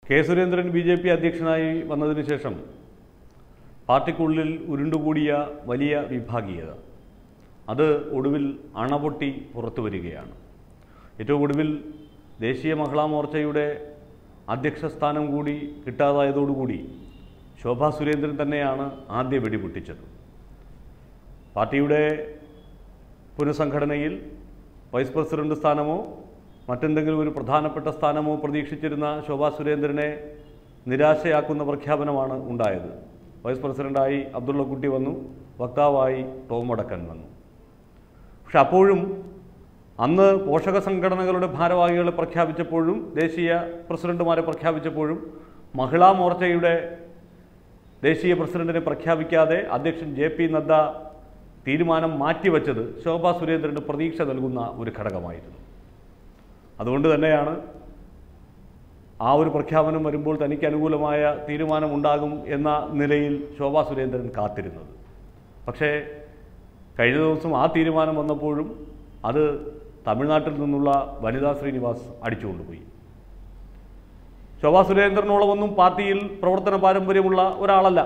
K Surendran B J P അധ്യക്ഷനായി വന്നതിന് ശേഷം പാർട്ടിക്കുള്ളിൽ ഉരുണ്ടുകൂടിയ വലിയ വിഭാഗീയത അത് ഒടുവിൽ അണപൊട്ടി പുറത്തു വരികയാണ് ഏറ്റവും ഒടുവിൽ ദേശീയ മഹിളാ മോർച്ചയുടെ അധ്യക്ഷ സ്ഥാനം കൂടി കിട്ടാതായതോടുകൂടി ശോഭാ സുരേന്ദ്രൻ തന്നെയാണ് ആദ്യ വെടിപൊട്ടിച്ചത് പാർട്ടിയുടെ പുനഃസംഘടനയിൽ വൈസ് പ്രസിഡന്റ് സ്ഥാനമോ മറ്റെന്തെങ്കിലും ഒരു പ്രധാനപ്പെട്ട സ്ഥാനമോ പ്രതീക്ഷിച്ചിരുന്ന ശോഭാ സുരേന്ദ്രനെ നിരാശയാക്കുന്ന പ്രഖ്യാപനമാണ് ഉണ്ടായത് വൈസ് പ്രസിഡന്റായി അബ്ദുള്ളക്കുട്ടി വന്നു വക്താവായി ടോം വടക്കൻ വന്നു പക്ഷെ അപ്പോഴും അന്ന് പോഷക സംഘടനകളുടെ ഭാരവാഹികളെ പ്രഖ്യാപിച്ചപ്പോഴും ദേശീയ പ്രസിഡന്റുമാരെ പ്രഖ്യാപിച്ചപ്പോഴും മഹിളാ മോർച്ചയുടെ ദേശീയ പ്രസിഡന്റിനെ പ്രഖ്യാപിക്കാതെ അധ്യക്ഷൻ ജെ പി നദ്ദ തീരുമാനം മാറ്റിവെച്ചത് ശോഭാ സുരേന്ദ്രന് പ്രതീക്ഷ നൽകുന്ന ഒരു ഘടകമായിരുന്നു അതുകൊണ്ട് തന്നെയാണ് ആ ഒരു പ്രഖ്യാപനം വരുമ്പോൾ തനിക്ക് അനുകൂലമായ തീരുമാനമുണ്ടാകും എന്ന നിലയിൽ ശോഭാ സുരേന്ദ്രൻ കാത്തിരുന്നത് പക്ഷേ കഴിഞ്ഞ ദിവസം ആ തീരുമാനം വന്നപ്പോഴും അത് തമിഴ്നാട്ടിൽ നിന്നുള്ള വനിതാ ശ്രീനിവാസ് അടിച്ചുകൊണ്ടുപോയി ശോഭാ സുരേന്ദ്രനോളമൊന്നും പാർട്ടിയിൽ പ്രവർത്തന പാരമ്പര്യമുള്ള ഒരാളല്ല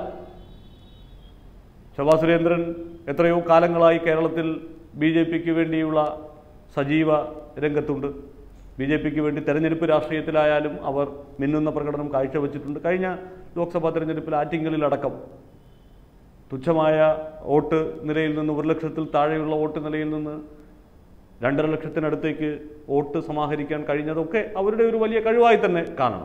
ശോഭാ സുരേന്ദ്രൻ എത്രയോ കാലങ്ങളായി കേരളത്തിൽ ബി ജെ പിക്ക് വേണ്ടിയുള്ള സജീവ രംഗത്തുണ്ട് ബി ജെ പിക്ക് വേണ്ടി തെരഞ്ഞെടുപ്പ് രാഷ്ട്രീയത്തിലായാലും അവർ മിന്നുന്ന പ്രകടനം കാഴ്ചവെച്ചിട്ടുണ്ട് കഴിഞ്ഞ ലോക്സഭാ തെരഞ്ഞെടുപ്പിൽ ആറ്റിങ്ങലിലടക്കം തുച്ഛമായ വോട്ട് നിലയിൽ നിന്ന് ഒരു ലക്ഷത്തിൽ താഴെയുള്ള വോട്ട് നിലയിൽ നിന്ന് രണ്ടര ലക്ഷത്തിനടുത്തേക്ക് വോട്ട് സമാഹരിക്കാൻ കഴിഞ്ഞതൊക്കെ അവരുടെ ഒരു വലിയ കഴിവായി തന്നെ കാണണം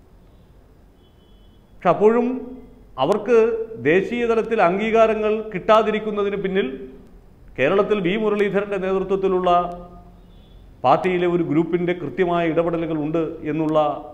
പക്ഷെ അപ്പോഴും അവർക്ക് ദേശീയ തലത്തിൽ അംഗീകാരങ്ങൾ കിട്ടാതിരിക്കുന്നതിന് പിന്നിൽ കേരളത്തിൽ വി മുരളീധരൻ്റെ നേതൃത്വത്തിലുള്ള പാർട്ടിയിലെ ഒരു ഗ്രൂപ്പിൻ്റെ കൃത്യമായ ഇടപെടലുകൾ ഉണ്ട് എന്നുള്ള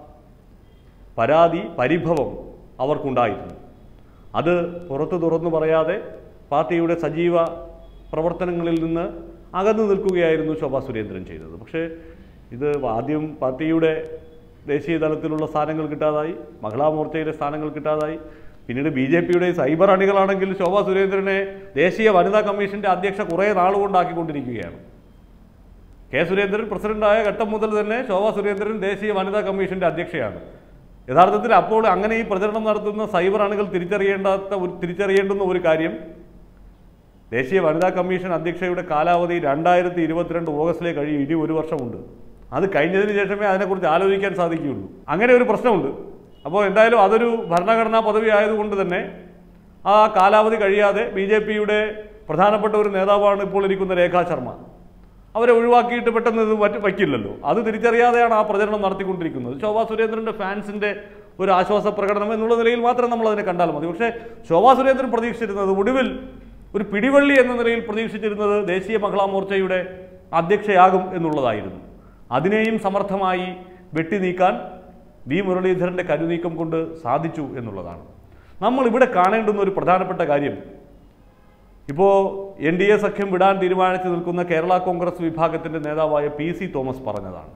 പരാതി പരിഭവം അവർക്കുണ്ടായിരുന്നു അത് പുറത്തു തുറന്നു പറയാതെ പാർട്ടിയുടെ സജീവ പ്രവർത്തനങ്ങളിൽ നിന്ന് അകന്നു നിൽക്കുകയായിരുന്നു ശോഭാ സുരേന്ദ്രൻ ചെയ്തത് പക്ഷേ ഇത് ആദ്യം പാർട്ടിയുടെ ദേശീയ തലത്തിലുള്ള സ്ഥാനങ്ങൾ കിട്ടാതായി മഹിളാ മോർച്ചയിലെ സ്ഥാനങ്ങൾ കിട്ടാതായി പിന്നീട് ബി ജെ പിയുടെ സൈബർ അണികളാണെങ്കിൽ ശോഭാ സുരേന്ദ്രനെ ദേശീയ വനിതാ കമ്മീഷന്റെ അധ്യക്ഷ കുറേ നാളുകൊണ്ടാക്കിക്കൊണ്ടിരിക്കുകയാണ് കെ സുരേന്ദ്രൻ പ്രസിഡന്റായ ഘട്ടം മുതൽ തന്നെ ശോഭാ സുരേന്ദ്രൻ ദേശീയ വനിതാ കമ്മീഷന്റെ അധ്യക്ഷയാണ് യഥാർത്ഥത്തിൽ അപ്പോൾ അങ്ങനെ ഈ പ്രചരണം നടത്തുന്ന സൈബർ അണികൾ തിരിച്ചറിയേണ്ടാത്ത ഒരു തിരിച്ചറിയേണ്ടുന്ന ഒരു കാര്യം ദേശീയ വനിതാ കമ്മീഷൻ അധ്യക്ഷയുടെ കാലാവധി രണ്ടായിരത്തി ഇരുപത്തിരണ്ട് ഓഗസ്റ്റിലേക്ക് കഴിയും ഇനി ഒരു വർഷമുണ്ട് അത് കഴിഞ്ഞതിന് ശേഷമേ അതിനെക്കുറിച്ച് ആലോചിക്കാൻ സാധിക്കുകയുള്ളൂ അങ്ങനെ ഒരു പ്രശ്നമുണ്ട് അപ്പോൾ എന്തായാലും അതൊരു ഭരണഘടനാ പദവി ആയതുകൊണ്ട് തന്നെ ആ കാലാവധി കഴിയാതെ ബി ജെ പിയുടെ പ്രധാനപ്പെട്ട ഒരു നേതാവാണ് ഇപ്പോൾ ഇരിക്കുന്ന രേഖാ ശർമ്മ അവരെ ഒഴിവാക്കിയിട്ട് പെട്ടെന്ന് ഇത് മറ്റ് വയ്ക്കില്ലല്ലോ അത് തിരിച്ചറിയാതെയാണ് ആ പ്രചരണം നടത്തിക്കൊണ്ടിരിക്കുന്നത് ശോഭാ സുരേന്ദ്രൻ്റെ ഫാൻസിൻ്റെ ഒരു ആശ്വാസ പ്രകടനം എന്നുള്ള നിലയിൽ മാത്രം നമ്മൾ അതിനെ കണ്ടാൽ മതി പക്ഷേ ശോഭാ സുരേന്ദ്രൻ പ്രതീക്ഷിച്ചിരുന്നത് ഒടുവിൽ ഒരു പിടിവള്ളി എന്ന നിലയിൽ പ്രതീക്ഷിച്ചിരുന്നത് ദേശീയ മഹിളാ മോർച്ചയുടെ അധ്യക്ഷയാകും എന്നുള്ളതായിരുന്നു അതിനെയും സമർത്ഥമായി വെട്ടി നീക്കാൻ വി മുരളീധരൻ്റെ കരുനീക്കം കൊണ്ട് സാധിച്ചു എന്നുള്ളതാണ് നമ്മൾ ഇവിടെ കാണേണ്ടുന്ന ഒരു പ്രധാനപ്പെട്ട കാര്യം ഇപ്പോൾ എൻ ഡി എ സഖ്യം വിടാൻ തീരുമാനിച്ചു നിൽക്കുന്ന കേരള കോൺഗ്രസ് വിഭാഗത്തിൻ്റെ നേതാവായ പി സി തോമസ് പറഞ്ഞതാണ്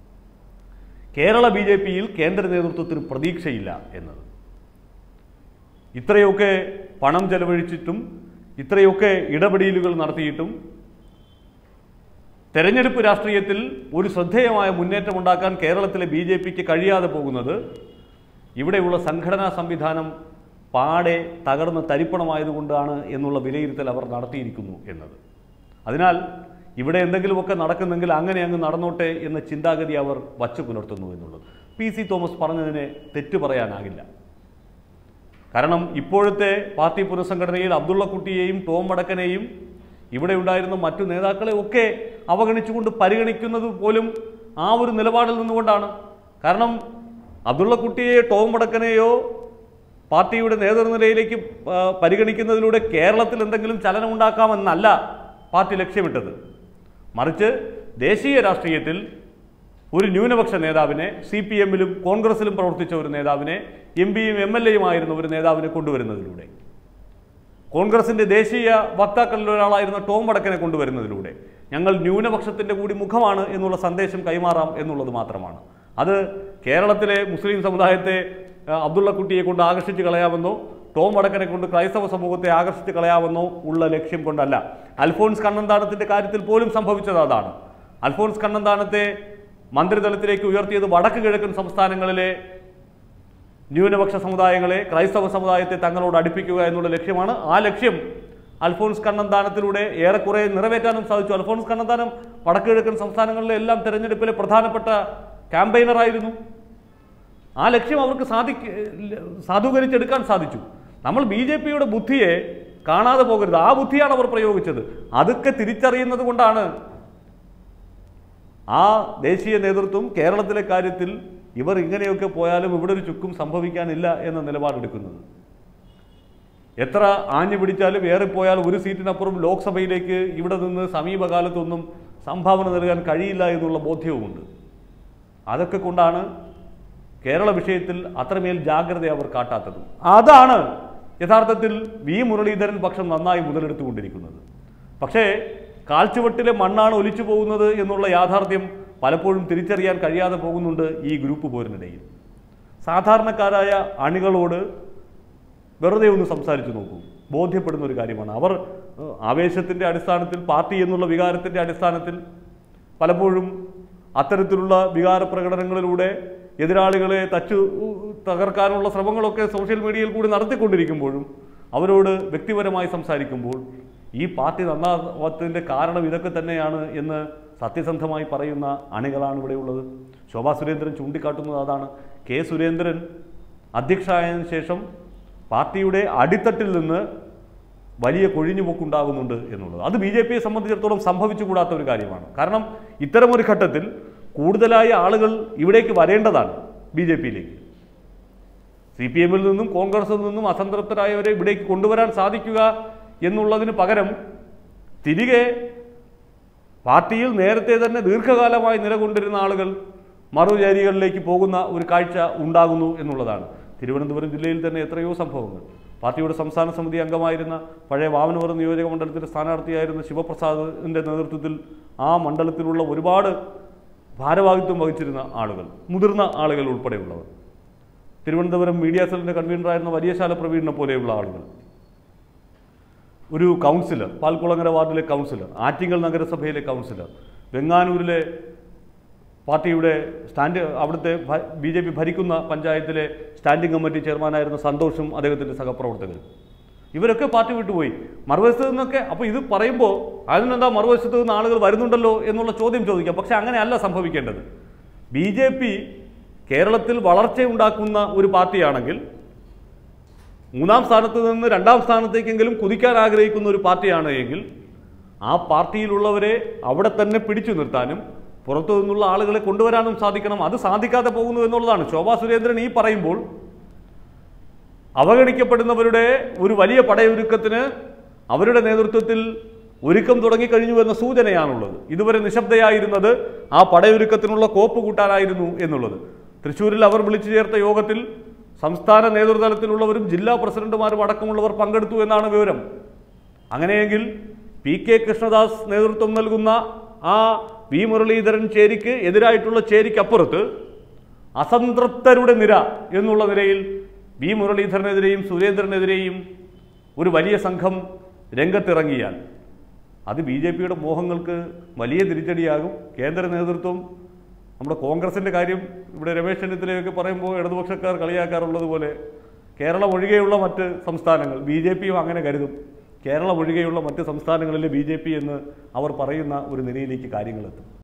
കേരള ബി ജെ പിയിൽ കേന്ദ്ര നേതൃത്വത്തിന് പ്രതീക്ഷയില്ല എന്നത് ഇത്രയൊക്കെ പണം ചെലവഴിച്ചിട്ടും ഇത്രയൊക്കെ ഇടപെടലുകൾ നടത്തിയിട്ടും തെരഞ്ഞെടുപ്പ് രാഷ്ട്രീയത്തിൽ ഒരു ശ്രദ്ധേയമായ മുന്നേറ്റം ഉണ്ടാക്കാൻ കേരളത്തിലെ ബി ജെ പിക്ക് കഴിയാതെ പോകുന്നത് ഇവിടെയുള്ള സംഘടനാ സംവിധാനം പാടെ തകർന്ന് തരിപ്പണമായതുകൊണ്ടാണ് എന്നുള്ള വിലയിരുത്തൽ അവർ നടത്തിയിരിക്കുന്നു എന്നത് അതിനാൽ ഇവിടെ എന്തെങ്കിലുമൊക്കെ നടക്കുന്നെങ്കിൽ അങ്ങനെ അങ്ങ് നടന്നോട്ടെ എന്ന ചിന്താഗതി അവർ വച്ചു പുലർത്തുന്നു എന്നുള്ളത് പി സി തോമസ് പറഞ്ഞതിനെ തെറ്റു പറയാനാകില്ല കാരണം ഇപ്പോഴത്തെ പാർട്ടി പുനഃസംഘടനയിൽ അബ്ദുള്ളക്കുട്ടിയെയും ടോം വടക്കനെയും ഇവിടെ ഉണ്ടായിരുന്ന മറ്റു നേതാക്കളെ ഒക്കെ അവഗണിച്ചുകൊണ്ട് പരിഗണിക്കുന്നത് പോലും ആ ഒരു നിലപാടിൽ നിന്നുകൊണ്ടാണ് കാരണം അബ്ദുള്ളക്കുട്ടിയെ ടോം വടക്കനെയോ പാർട്ടിയുടെ നേതൃനിലയിലേക്ക് ആ, പരിഗണിക്കുന്നതിലൂടെ കേരളത്തിൽ എന്തെങ്കിലും ചലനം ഉണ്ടാക്കാമെന്നല്ല പാർട്ടി ലക്ഷ്യമിട്ടത് മറിച്ച് ദേശീയ രാഷ്ട്രീയത്തിൽ ഒരു ന്യൂനപക്ഷ നേതാവിനെ സി പി എമ്മിലും കോൺഗ്രസിലും പ്രവർത്തിച്ച ഒരു നേതാവിനെ എം പിയും എം എൽ എയുമായിരുന്ന ഒരു നേതാവിനെ കൊണ്ടുവരുന്നതിലൂടെ കോൺഗ്രസിന്റെ ദേശീയ വക്താക്കളിൽ ഒരാളായിരുന്ന ടോം വടക്കനെ കൊണ്ടുവരുന്നതിലൂടെ ഞങ്ങൾ ന്യൂനപക്ഷത്തിന്റെ കൂടി മുഖമാണ് എന്നുള്ള സന്ദേശം കൈമാറാം എന്നുള്ളത് മാത്രമാണ് അത് കേരളത്തിലെ മുസ്ലിം സമുദായത്തെ ആ, അബ്ദുള്ളക്കുട്ടിയെ കൊണ്ട് ആകർഷിച്ച് കളയാമെന്നോ ടോം വടക്കനെ കൊണ്ട് ക്രൈസ്തവ സമൂഹത്തെ ആകർഷിച്ച് കളയാമെന്നോ ഉള്ള ലക്ഷ്യം കൊണ്ടല്ല അൽഫോൺസ് കണ്ണന്താനത്തിന്റെ കാര്യത്തിൽ പോലും സംഭവിച്ചത് അതാണ് അൽഫോൺസ് കണ്ണന്താനത്തെ മന്ത്രിതലത്തിലേക്ക് ഉയർത്തിയത് വടക്ക് കിഴക്കൻ സംസ്ഥാനങ്ങളിലെ ന്യൂനപക്ഷ സമുദായങ്ങളെ ക്രൈസ്തവ സമുദായത്തെ തങ്ങളോട് അടുപ്പിക്കുക എന്നുള്ള ലക്ഷ്യമാണ് ആ ലക്ഷ്യം അൽഫോൺസ് കണ്ണന്താനത്തിലൂടെ ഏറെക്കുറെ നിറവേറ്റാനും സാധിച്ചു അൽഫോൺസ് കണ്ണന്താനം വടക്ക് കിഴക്കൻ സംസ്ഥാനങ്ങളിലെ എല്ലാം തെരഞ്ഞെടുപ്പിലെ പ്രധാനപ്പെട്ട ക്യാമ്പയിനറായിരുന്നു ആ ലക്ഷ്യം അവർക്ക് സാധിക്ക സാധൂകരിച്ചെടുക്കാൻ സാധിച്ചു നമ്മൾ ബി ജെ പിയുടെ ബുദ്ധിയെ കാണാതെ പോകരുത് ആ ബുദ്ധിയാണ് അവർ പ്രയോഗിച്ചത് അതൊക്കെ തിരിച്ചറിയുന്നത് കൊണ്ടാണ് ആ ദേശീയ നേതൃത്വം കേരളത്തിലെ കാര്യത്തിൽ ഇവർ ഇങ്ങനെയൊക്കെ പോയാലും ഇവിടെ ഒരു ചുക്കും സംഭവിക്കാനില്ല എന്ന നിലപാടെടുക്കുന്നത് എത്ര ആഞ്ഞു പിടിച്ചാലും ഏറിപ്പോയാൽ ഒരു സീറ്റിനപ്പുറം ലോക്സഭയിലേക്ക് ഇവിടെ നിന്ന് സമീപകാലത്തൊന്നും സംഭാവന നൽകാൻ കഴിയില്ല എന്നുള്ള ബോധ്യവുമുണ്ട് അതൊക്കെ കൊണ്ടാണ് കേരള വിഷയത്തിൽ അത്രമേൽ ജാഗ്രത അവർ കാട്ടാത്തത് അതാണ് യഥാർത്ഥത്തിൽ വി മുരളീധരൻ പക്ഷം നന്നായി മുതലെടുത്തുകൊണ്ടിരിക്കുന്നത് പക്ഷേ കാൽച്ചുവട്ടിലെ മണ്ണാണ് ഒലിച്ചു പോകുന്നത് എന്നുള്ള യാഥാർത്ഥ്യം പലപ്പോഴും തിരിച്ചറിയാൻ കഴിയാതെ പോകുന്നുണ്ട് ഈ ഗ്രൂപ്പ് പോരിനിടയിൽ സാധാരണക്കാരായ അണികളോട് വെറുതെ ഒന്ന് സംസാരിച്ചു നോക്കൂ ബോധ്യപ്പെടുന്ന ഒരു കാര്യമാണ് അവർ ഏഹ്, ആവേശത്തിൻ്റെ അടിസ്ഥാനത്തിൽ പാർട്ടി എന്നുള്ള വികാരത്തിൻ്റെ അടിസ്ഥാനത്തിൽ പലപ്പോഴും അത്തരത്തിലുള്ള വികാര പ്രകടനങ്ങളിലൂടെ എതിരാളികളെ തച്ചു തകർക്കാനുള്ള ശ്രമങ്ങളൊക്കെ സോഷ്യൽ മീഡിയയിൽ കൂടി നടത്തിക്കൊണ്ടിരിക്കുമ്പോഴും അവരോട് വ്യക്തിപരമായി സംസാരിക്കുമ്പോൾ ഈ പാർട്ടി നന്നാവത്തിൻ്റെ കാരണം ഇതൊക്കെ തന്നെയാണ് എന്ന് സത്യസന്ധമായി പറയുന്ന അണികളാണ് ഇവിടെയുള്ളത് ശോഭാ സുരേന്ദ്രൻ ചൂണ്ടിക്കാട്ടുന്നത് അതാണ് കെ സുരേന്ദ്രൻ അധ്യക്ഷനായതിനു ശേഷം പാർട്ടിയുടെ അടിത്തട്ടിൽ നിന്ന് വലിയ കൊഴിഞ്ഞുപോക്കുണ്ടാകുന്നുണ്ട് എന്നുള്ളത് അത് ബി ജെ പിയെ സംബന്ധിച്ചിടത്തോളം സംഭവിച്ചുകൂടാത്ത ഒരു കാര്യമാണ് കാരണം ഇത്തരമൊരു ഘട്ടത്തിൽ കൂടുതലായ ആളുകൾ ഇവിടേക്ക് വരേണ്ടതാണ് ബി ജെ പിയിലേക്ക് സി പി എമ്മിൽ നിന്നും കോൺഗ്രസിൽ നിന്നും അസംതൃപ്തരായവരെ ഇവിടേക്ക് കൊണ്ടുവരാൻ സാധിക്കുക എന്നുള്ളതിന് പകരം തിരികെ പാർട്ടിയിൽ നേരത്തെ തന്നെ ദീർഘകാലമായി നിലകൊണ്ടിരുന്ന ആളുകൾ മറുചാരികളിലേക്ക് പോകുന്ന ഒരു കാഴ്ച ഉണ്ടാകുന്നു എന്നുള്ളതാണ് തിരുവനന്തപുരം ജില്ലയിൽ തന്നെ എത്രയോ സംഭവങ്ങൾ പാർട്ടിയുടെ സംസ്ഥാന സമിതി അംഗമായിരുന്ന പഴയ വാമനപുരം നിയോജക മണ്ഡലത്തിലെ സ്ഥാനാർത്ഥിയായിരുന്ന ശിവപ്രസാദിൻ്റെ നേതൃത്വത്തിൽ ആ മണ്ഡലത്തിലുള്ള ഒരുപാട് ഭാരവാഹിത്വം വഹിച്ചിരുന്ന ആളുകൾ മുതിർന്ന ആളുകൾ ഉൾപ്പെടെയുള്ളവർ തിരുവനന്തപുരം മീഡിയ സെല്ലിൻ്റെ കൺവീനറായിരുന്ന വലിയശാല പ്രവീണിനെ പോലെയുള്ള ആളുകൾ ഒരു കൗൺസിലർ പാൽക്കുളങ്ങര വാർഡിലെ കൗൺസിലർ ആറ്റിങ്ങൽ നഗരസഭയിലെ കൗൺസിലർ വെങ്ങാനൂരിലെ പാർട്ടിയുടെ സ്റ്റാൻഡ് അവിടുത്തെ ബി ജെ പി ഭരിക്കുന്ന പഞ്ചായത്തിലെ സ്റ്റാൻഡിംഗ് കമ്മിറ്റി ചെയർമാനായിരുന്ന സന്തോഷും അദ്ദേഹത്തിൻ്റെ സഹപ്രവർത്തകരും ഇവരൊക്കെ പാർട്ടി വിട്ടുപോയി മറുവശത്ത് നിന്നൊക്കെ അപ്പോൾ ഇത് പറയുമ്പോൾ അതിനെന്താ മറുവശത്ത് നിന്ന് ആളുകൾ വരുന്നുണ്ടല്ലോ എന്നുള്ള ചോദ്യം ചോദിക്കാം പക്ഷെ അങ്ങനെയല്ല സംഭവിക്കേണ്ടത് ബി ജെ പി കേരളത്തിൽ വളർച്ചയുണ്ടാക്കുന്ന ഒരു പാർട്ടിയാണെങ്കിൽ മൂന്നാം സ്ഥാനത്ത് നിന്ന് രണ്ടാം സ്ഥാനത്തേക്കെങ്കിലും കുതിക്കാൻ ആഗ്രഹിക്കുന്ന ഒരു പാർട്ടിയാണ് എങ്കിൽ ആ പാർട്ടിയിലുള്ളവരെ അവിടെ തന്നെ പിടിച്ചു നിർത്താനും പുറത്തു നിന്നുള്ള ആളുകളെ കൊണ്ടുവരാനും സാധിക്കണം അത് സാധിക്കാതെ പോകുന്നു എന്നുള്ളതാണ് ശോഭാ സുരേന്ദ്രൻ ഈ പറയുമ്പോൾ അവഗണിക്കപ്പെടുന്നവരുടെ ഒരു വലിയ പടയൊരുക്കത്തിന് അവരുടെ നേതൃത്വത്തിൽ ഒരുക്കം തുടങ്ങിക്കഴിഞ്ഞു എന്ന സൂചനയാണുള്ളത് ഇതുവരെ നിശബ്ദയായിരുന്നത് ആ പടയൊരുക്കത്തിനുള്ള കോപ്പ് കൂട്ടാനായിരുന്നു എന്നുള്ളത് തൃശ്ശൂരിൽ അവർ വിളിച്ചു ചേർത്ത യോഗത്തിൽ സംസ്ഥാന നേതൃതലത്തിലുള്ളവരും ജില്ലാ പ്രസിഡന്റുമാരും അടക്കമുള്ളവർ പങ്കെടുത്തു എന്നാണ് വിവരം അങ്ങനെയെങ്കിൽ പി കെ കൃഷ്ണദാസ് നേതൃത്വം നൽകുന്ന ആ വി മുരളീധരൻ ചേരിക്ക് എതിരായിട്ടുള്ള ചേരിക്കപ്പുറത്ത് അസംതൃപ്തരുടെ നിര എന്നുള്ള നിലയിൽ വി മുരളീധരനെതിരെയും സുരേന്ദ്രനെതിരെയും ഒരു വലിയ സംഘം രംഗത്തിറങ്ങിയാൽ അത് ബി ജെ പിയുടെ മോഹങ്ങൾക്ക് വലിയ തിരിച്ചടിയാകും കേന്ദ്ര നേതൃത്വം നമ്മുടെ കോൺഗ്രസിൻ്റെ കാര്യം ഇവിടെ രമേശ് ചെന്നിത്തലയൊക്കെ പറയുമ്പോൾ ഇടതുപക്ഷക്കാർ കളിയാക്കാറുള്ളത് പോലെ കേരളം ഒഴികെയുള്ള മറ്റ് സംസ്ഥാനങ്ങൾ ബി ജെ പിയും അങ്ങനെ കരുതും കേരളം ഒഴികെയുള്ള മറ്റ് സംസ്ഥാനങ്ങളിലെ ബി ജെ പി എന്ന് അവർ പറയുന്ന ഒരു നിലയിലേക്ക് കാര്യങ്ങളെത്തും